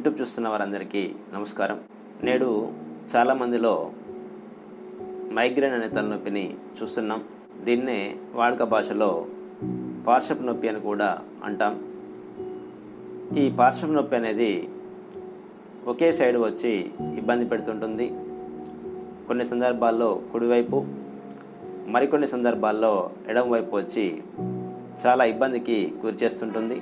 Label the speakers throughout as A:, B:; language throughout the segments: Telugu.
A: యూట్యూబ్ చూస్తున్న వారందరికీ నమస్కారం నేడు చాలామందిలో మైగ్రేన్ అనే తలనొప్పిని చూస్తున్నాం దీన్నే వాడుక భాషలో పార్శ్వపు నొప్పి అని కూడా అంటాం ఈ పార్శ్వపు నొప్పి అనేది ఒకే సైడ్ వచ్చి ఇబ్బంది పెడుతుంటుంది కొన్ని సందర్భాల్లో కుడివైపు మరికొన్ని సందర్భాల్లో ఎడమ వైపు వచ్చి చాలా ఇబ్బందికి గురి చేస్తుంటుంది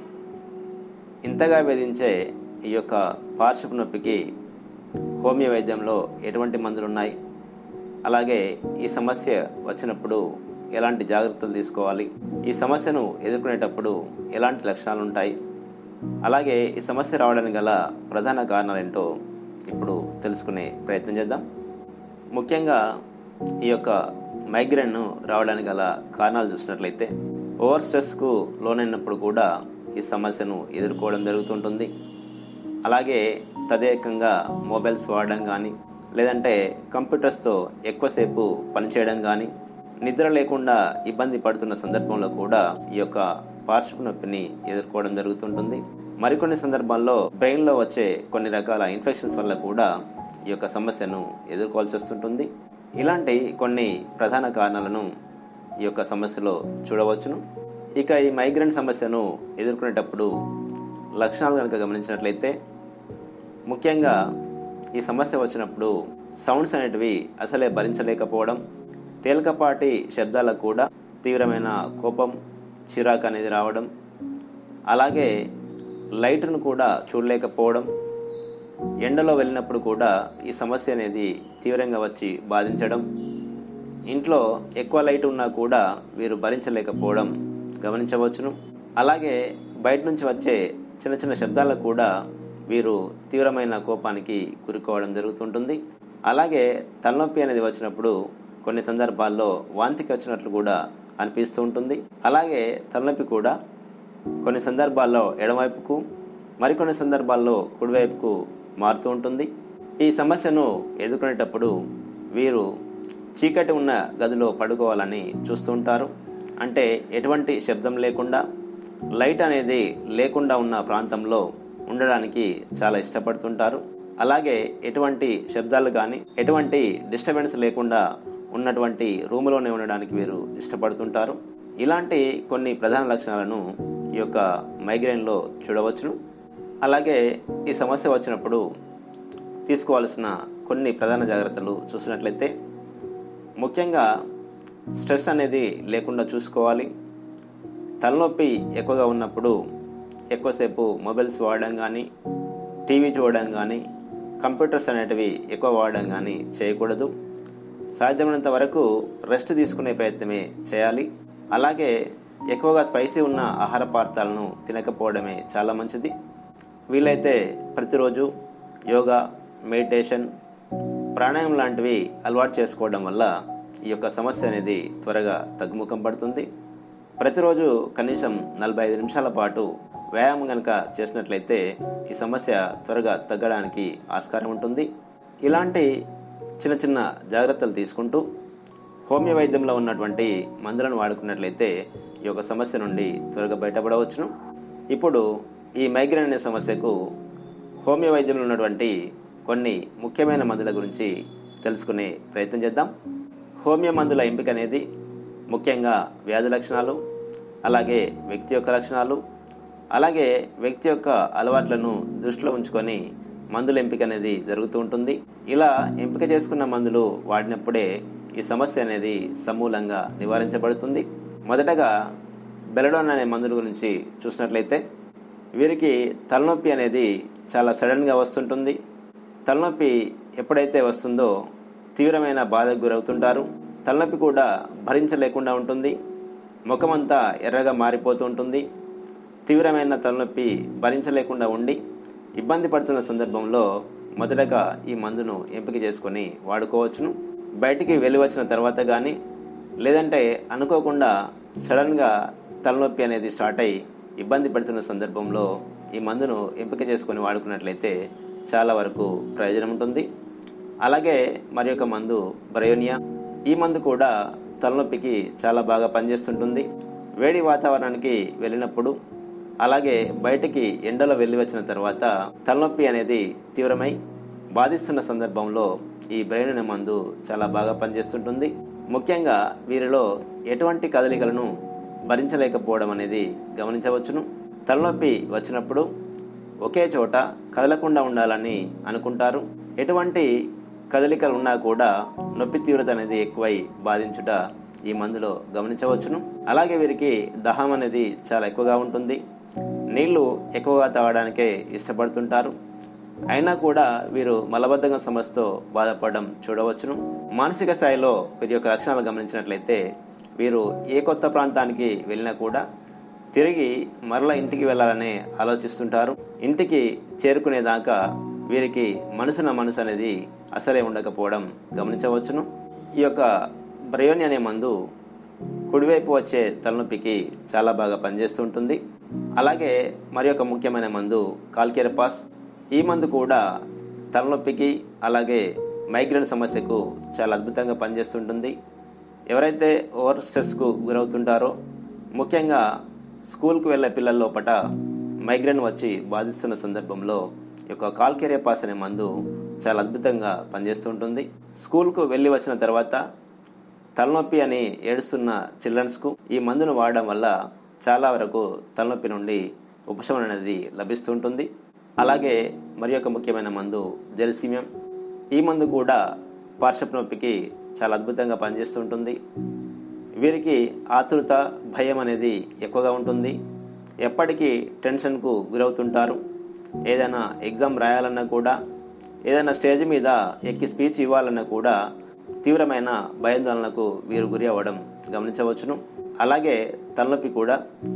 A: ఇంతగా వేధించే ఈ యొక్క పార్శ్వపు నొప్పికి హోమియో వైద్యంలో ఎటువంటి మందులు ఉన్నాయి అలాగే ఈ సమస్య వచ్చినప్పుడు ఎలాంటి జాగ్రత్తలు తీసుకోవాలి ఈ సమస్యను ఎదుర్కొనేటప్పుడు ఎలాంటి లక్షణాలు ఉంటాయి అలాగే ఈ సమస్య రావడానికి గల ప్రధాన కారణాలు ఏంటో ఇప్పుడు తెలుసుకునే ప్రయత్నం చేద్దాం ముఖ్యంగా ఈ యొక్క మైగ్రేన్ను రావడానికి గల కారణాలు చూసినట్లయితే ఓవర్ స్ట్రెస్కు లోనైనప్పుడు కూడా ఈ సమస్యను ఎదుర్కోవడం జరుగుతుంటుంది అలాగే తదేకంగా మొబైల్స్ వాడడం కానీ లేదంటే కంప్యూటర్స్తో ఎక్కువసేపు పనిచేయడం కానీ నిద్ర లేకుండా ఇబ్బంది పడుతున్న సందర్భంలో కూడా ఈ యొక్క పార్శ్వపు నొప్పిని ఎదుర్కోవడం జరుగుతుంటుంది మరికొన్ని సందర్భాల్లో బ్రెయిన్లో వచ్చే కొన్ని రకాల ఇన్ఫెక్షన్స్ వల్ల కూడా ఈ యొక్క సమస్యను ఎదుర్కోవాల్సి వస్తుంటుంది ఇలాంటి కొన్ని ప్రధాన కారణాలను ఈ యొక్క సమస్యలో చూడవచ్చును ఇక ఈ మైగ్రేన్ సమస్యను ఎదుర్కొనేటప్పుడు లక్షణాలు కనుక గమనించినట్లయితే ముఖ్యంగా ఈ సమస్య వచ్చినప్పుడు సౌండ్స్ అనేటివి అసలే భరించలేకపోవడం తేలికపాటి శబ్దాలకు కూడా తీవ్రమైన కోపం చిరాకు అనేది రావడం అలాగే లైట్ను కూడా చూడలేకపోవడం ఎండలో వెళ్ళినప్పుడు కూడా ఈ సమస్య అనేది తీవ్రంగా వచ్చి బాధించడం ఇంట్లో ఎక్కువ లైట్ ఉన్నా కూడా వీరు భరించలేకపోవడం గమనించవచ్చును అలాగే బయట నుంచి వచ్చే చిన్న చిన్న శబ్దాలకు కూడా వీరు తీవ్రమైన కోపానికి గురికోవడం జరుగుతుంటుంది అలాగే తలనొప్పి అనేది వచ్చినప్పుడు కొన్ని సందర్భాల్లో వాంతికి వచ్చినట్లు కూడా అనిపిస్తూ ఉంటుంది అలాగే తలనొప్పి కూడా కొన్ని సందర్భాల్లో ఎడమవైపుకు మరికొన్ని సందర్భాల్లో కుడివైపుకు మారుతూ ఉంటుంది ఈ సమస్యను ఎదుర్కొనేటప్పుడు వీరు చీకటి ఉన్న గదిలో పడుకోవాలని చూస్తూ ఉంటారు అంటే ఎటువంటి శబ్దం లేకుండా లైట్ అనేది లేకుండా ఉన్న ప్రాంతంలో ఉండడానికి చాలా ఇష్టపడుతుంటారు అలాగే ఎటువంటి శబ్దాలు కానీ ఎటువంటి డిస్టర్బెన్స్ లేకుండా ఉన్నటువంటి రూములోనే ఉండడానికి వీరు ఇష్టపడుతుంటారు ఇలాంటి కొన్ని ప్రధాన లక్షణాలను ఈ యొక్క మైగ్రేన్లో చూడవచ్చును అలాగే ఈ సమస్య వచ్చినప్పుడు తీసుకోవాల్సిన కొన్ని ప్రధాన జాగ్రత్తలు చూసినట్లయితే ముఖ్యంగా స్ట్రెస్ అనేది లేకుండా చూసుకోవాలి తలనొప్పి ఎక్కువగా ఉన్నప్పుడు ఎక్కువసేపు మొబైల్స్ వాడడం కానీ టీవీ చూడడం కానీ కంప్యూటర్స్ అనేటివి ఎక్కువ వాడడం కానీ చేయకూడదు సాధ్యమైనంత వరకు రెస్ట్ తీసుకునే ప్రయత్నమే చేయాలి అలాగే ఎక్కువగా స్పైసీ ఉన్న ఆహార పదార్థాలను తినకపోవడమే చాలా మంచిది వీలైతే ప్రతిరోజు యోగా మెడిటేషన్ ప్రాణాయామం లాంటివి అలవాటు చేసుకోవడం వల్ల ఈ యొక్క సమస్య అనేది త్వరగా తగ్గుముఖం పడుతుంది ప్రతిరోజు కనీసం నలభై ఐదు నిమిషాల పాటు వ్యాయామం కనుక చేసినట్లయితే ఈ సమస్య త్వరగా తగ్గడానికి ఆస్కారం ఉంటుంది ఇలాంటి చిన్న చిన్న జాగ్రత్తలు తీసుకుంటూ హోమియో వైద్యంలో ఉన్నటువంటి మందులను వాడుకున్నట్లయితే ఈ యొక్క సమస్య నుండి త్వరగా బయటపడవచ్చును ఇప్పుడు ఈ మైగ్రేన్ అనే సమస్యకు హోమియో వైద్యంలో ఉన్నటువంటి కొన్ని ముఖ్యమైన మందుల గురించి తెలుసుకునే ప్రయత్నం చేద్దాం హోమియో మందుల ఎంపిక అనేది ముఖ్యంగా వ్యాధి లక్షణాలు అలాగే వ్యక్తి యొక్క లక్షణాలు అలాగే వ్యక్తి యొక్క అలవాట్లను దృష్టిలో ఉంచుకొని మందుల ఎంపిక అనేది జరుగుతూ ఉంటుంది ఇలా ఎంపిక చేసుకున్న మందులు వాడినప్పుడే ఈ సమస్య అనేది సమూలంగా నివారించబడుతుంది మొదటగా బెలడోన్ అనే మందుల గురించి చూసినట్లయితే వీరికి తలనొప్పి అనేది చాలా సడన్గా వస్తుంటుంది తలనొప్పి ఎప్పుడైతే వస్తుందో తీవ్రమైన బాధకు గురవుతుంటారు తలనొప్పి కూడా భరించలేకుండా ఉంటుంది ముఖమంతా ఎర్రగా మారిపోతూ ఉంటుంది తీవ్రమైన తలనొప్పి భరించలేకుండా ఉండి ఇబ్బంది పడుతున్న సందర్భంలో మొదటగా ఈ మందును ఎంపిక చేసుకొని వాడుకోవచ్చును బయటికి వెళ్ళి వచ్చిన తర్వాత కానీ లేదంటే అనుకోకుండా సడన్గా తలనొప్పి అనేది స్టార్ట్ అయ్యి ఇబ్బంది పడుతున్న సందర్భంలో ఈ మందును ఎంపిక చేసుకొని వాడుకున్నట్లయితే చాలా వరకు ప్రయోజనం ఉంటుంది అలాగే మరి యొక్క మందు బ్రయోనియా ఈ మందు కూడా తలనొప్పికి చాలా బాగా పనిచేస్తుంటుంది వేడి వాతావరణానికి వెళ్ళినప్పుడు అలాగే బయటికి ఎండలో వెళ్ళి వచ్చిన తర్వాత తలనొప్పి అనేది తీవ్రమై బాధిస్తున్న సందర్భంలో ఈ బ్రెయిన్ అనే మందు చాలా బాగా పనిచేస్తుంటుంది ముఖ్యంగా వీరిలో ఎటువంటి కదలికలను భరించలేకపోవడం అనేది గమనించవచ్చును తలనొప్పి వచ్చినప్పుడు ఒకే చోట కదలకుండా ఉండాలని అనుకుంటారు ఎటువంటి కదలికలు ఉన్నా కూడా నొప్పి తీవ్రత అనేది ఎక్కువై బాధించుట ఈ మందులో గమనించవచ్చును అలాగే వీరికి దహం అనేది చాలా ఎక్కువగా ఉంటుంది నీళ్లు ఎక్కువగా తాగడానికే ఇష్టపడుతుంటారు అయినా కూడా వీరు మలబద్ధకం సమస్యతో బాధపడడం చూడవచ్చును మానసిక స్థాయిలో వీరి యొక్క లక్షణాలు గమనించినట్లయితే వీరు ఏ కొత్త ప్రాంతానికి వెళ్ళినా కూడా తిరిగి మరలా ఇంటికి వెళ్ళాలని ఆలోచిస్తుంటారు ఇంటికి చేరుకునేదాకా వీరికి మనసున మనసు అనేది అసలే ఉండకపోవడం గమనించవచ్చును ఈ యొక్క బ్రయోని అనే మందు కుడివైపు వచ్చే తలనొప్పికి చాలా బాగా పనిచేస్తుంటుంది అలాగే మరి ఒక ముఖ్యమైన మందు కాల్కెరపాస్ ఈ మందు కూడా తలనొప్పికి అలాగే మైగ్రేన్ సమస్యకు చాలా అద్భుతంగా పనిచేస్తుంటుంది ఎవరైతే ఓవర్ స్ట్రెస్కు గురవుతుంటారో ముఖ్యంగా స్కూల్కి వెళ్ళే పిల్లల లోపట మైగ్రేన్ వచ్చి బాధిస్తున్న సందర్భంలో ఈ యొక్క కాల్కేరియా పాస్ అనే మందు చాలా అద్భుతంగా పనిచేస్తుంటుంది స్కూల్కు వెళ్ళి వచ్చిన తర్వాత తలనొప్పి అని ఏడుస్తున్న చిల్డ్రన్స్కు ఈ మందును వాడడం వల్ల చాలా వరకు తలనొప్పి నుండి ఉపశమనం అనేది లభిస్తుంటుంది అలాగే మరి ఒక ముఖ్యమైన మందు జెల్సీమియం ఈ మందు కూడా పార్శ్వపు నొప్పికి చాలా అద్భుతంగా పనిచేస్తుంటుంది వీరికి ఆతృత భయం అనేది ఎక్కువగా ఉంటుంది ఎప్పటికీ టెన్షన్కు గురవుతుంటారు ఏదైనా ఎగ్జామ్ రాయాలన్నా కూడా ఏదైనా స్టేజ్ మీద ఎక్కి స్పీచ్ ఇవ్వాలన్నా కూడా తీవ్రమైన భయాందోళనకు వీరు గురి అవ్వడం గమనించవచ్చును అలాగే తలనొప్పి కూడా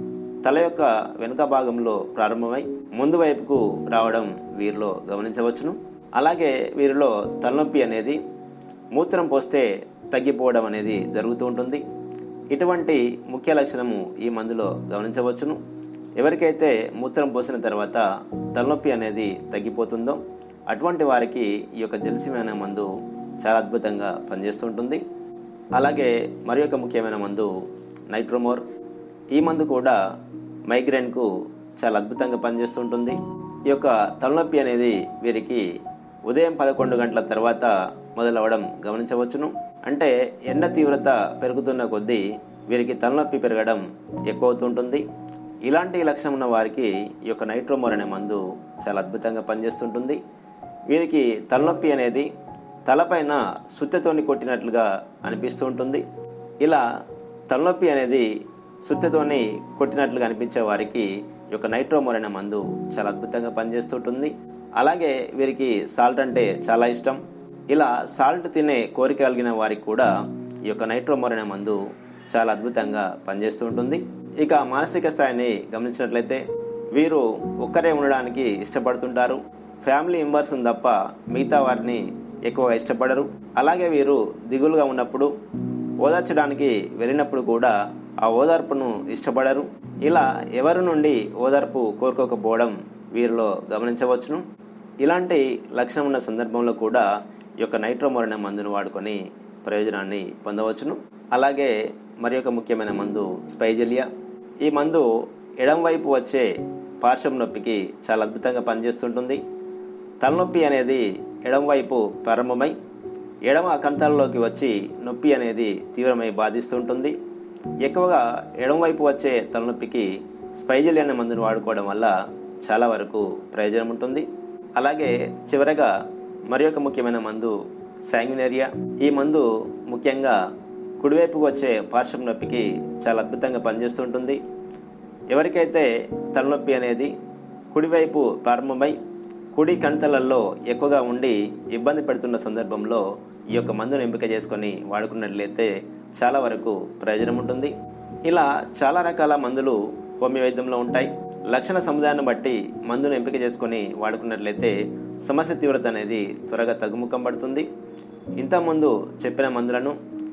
A: తల యొక్క వెనుక భాగంలో ప్రారంభమై ముందు వైపుకు రావడం వీరిలో గమనించవచ్చును అలాగే వీరిలో తలనొప్పి అనేది మూత్రం పోస్తే తగ్గిపోవడం అనేది జరుగుతూ ఉంటుంది ఇటువంటి ముఖ్య లక్షణము ఈ మందులో గమనించవచ్చును ఎవరికైతే మూత్రం పోసిన తర్వాత తలనొప్పి అనేది తగ్గిపోతుందో అటువంటి వారికి ఈ యొక్క జలసిమైన మందు చాలా అద్భుతంగా పనిచేస్తుంటుంది అలాగే మరి ఒక ముఖ్యమైన మందు నైట్రోమోర్ ఈ మందు కూడా మైగ్రేన్కు చాలా అద్భుతంగా పనిచేస్తుంటుంది ఈ యొక్క తలనొప్పి అనేది వీరికి ఉదయం పదకొండు గంటల తర్వాత మొదలవడం గమనించవచ్చును అంటే ఎండ తీవ్రత పెరుగుతున్న కొద్దీ వీరికి తలనొప్పి పెరగడం ఎక్కువ అవుతుంటుంది ఇలాంటి లక్షణం ఉన్న వారికి ఈ యొక్క నైట్రోమోర్ అనే మందు చాలా అద్భుతంగా పనిచేస్తుంటుంది వీరికి తలనొప్పి అనేది తలపైన సుత్తెతోని కొట్టినట్లుగా అనిపిస్తూ ఉంటుంది ఇలా తలనొప్పి అనేది సుత్తెతోని కొట్టినట్లుగా అనిపించే వారికి ఈ యొక్క నైట్రోమోర్ అనే మందు చాలా అద్భుతంగా పనిచేస్తుంటుంది అలాగే వీరికి సాల్ట్ అంటే చాలా ఇష్టం ఇలా సాల్ట్ తినే కోరిక కలిగిన వారికి కూడా ఈ యొక్క నైట్రోమోర్ అనే మందు చాలా అద్భుతంగా పనిచేస్తూ ఉంటుంది ఇక మానసిక స్థాయిని గమనించినట్లయితే వీరు ఒక్కరే ఉండడానికి ఇష్టపడుతుంటారు ఫ్యామిలీ మెంబర్స్ తప్ప మిగతా వారిని ఎక్కువగా ఇష్టపడరు అలాగే వీరు దిగులుగా ఉన్నప్పుడు ఓదార్చడానికి వెళ్ళినప్పుడు కూడా ఆ ఓదార్పును ఇష్టపడరు ఇలా ఎవరి నుండి ఓదార్పు కోరుకోకపోవడం వీరిలో గమనించవచ్చును ఇలాంటి లక్షణం ఉన్న సందర్భంలో కూడా ఈ యొక్క నైట్రోమోర్ అనే మందును వాడుకొని ప్రయోజనాన్ని పొందవచ్చును అలాగే మరి ఒక ముఖ్యమైన మందు స్పైజెలియా ఈ మందు ఎడం వైపు వచ్చే పార్శ్వం నొప్పికి చాలా అద్భుతంగా పనిచేస్తుంటుంది తలనొప్పి అనేది ఎడం వైపు ప్రారంభమై ఎడమ కంతాలలోకి వచ్చి నొప్పి అనేది తీవ్రమై బాధిస్తుంటుంది ఎక్కువగా ఎడం వైపు వచ్చే తలనొప్పికి స్పైజల్ అనే మందును వాడుకోవడం వల్ల చాలా వరకు ప్రయోజనం ఉంటుంది అలాగే చివరగా మరి ఒక ముఖ్యమైన మందు శాంగ్యునేరియా ఈ మందు ముఖ్యంగా కుడివైపుకు వచ్చే పార్శ్వం నొప్పికి చాలా అద్భుతంగా పనిచేస్తుంటుంది ఎవరికైతే తలనొప్పి అనేది కుడివైపు ప్రారంభమై కుడి కణితలలో ఎక్కువగా ఉండి ఇబ్బంది పెడుతున్న సందర్భంలో ఈ యొక్క మందును ఎంపిక చేసుకొని వాడుకున్నట్లయితే చాలా వరకు ప్రయోజనం ఉంటుంది ఇలా చాలా రకాల మందులు హోమియో వైద్యంలో ఉంటాయి లక్షణ సముదాయాన్ని బట్టి మందును ఎంపిక చేసుకొని వాడుకున్నట్లయితే సమస్య తీవ్రత అనేది త్వరగా తగ్గుముఖం పడుతుంది ఇంతకుముందు చెప్పిన మందులను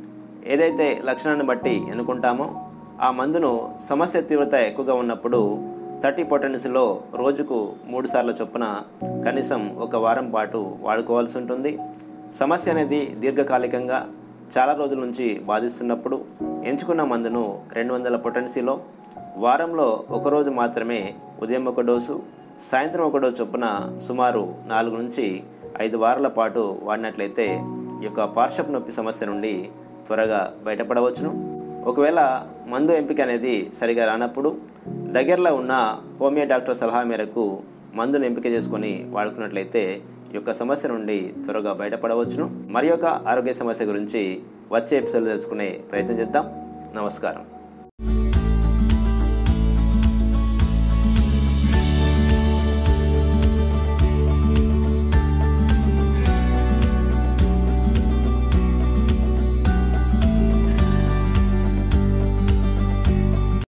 A: ఏదైతే లక్షణాన్ని బట్టి ఎన్నుకుంటామో ఆ మందును సమస్య తీవ్రత ఎక్కువగా ఉన్నప్పుడు థర్టీ పొటెన్స్లో రోజుకు మూడు సార్ల చొప్పున కనీసం ఒక వారం పాటు వాడుకోవాల్సి ఉంటుంది సమస్య అనేది దీర్ఘకాలికంగా చాలా రోజుల నుంచి బాధిస్తున్నప్పుడు ఎంచుకున్న మందును రెండు వందల పొటెన్సీలో వారంలో ఒకరోజు మాత్రమే ఉదయం ఒక డోసు సాయంత్రం ఒక డోసు చొప్పున సుమారు నాలుగు నుంచి ఐదు వారాల పాటు వాడినట్లయితే ఈ యొక్క పార్శ్వపు నొప్పి సమస్య నుండి త్వరగా బయటపడవచ్చును ఒకవేళ మందు ఎంపిక అనేది సరిగా రానప్పుడు దగ్గరలో ఉన్న హోమియో డాక్టర్ సలహా మేరకు మందును ఎంపిక చేసుకొని వాడుకున్నట్లయితే ఈ యొక్క సమస్య నుండి త్వరగా బయటపడవచ్చును మరి యొక్క ఆరోగ్య సమస్య గురించి వచ్చే ఎపిసోడ్ తెలుసుకునే ప్రయత్నం చేద్దాం నమస్కారం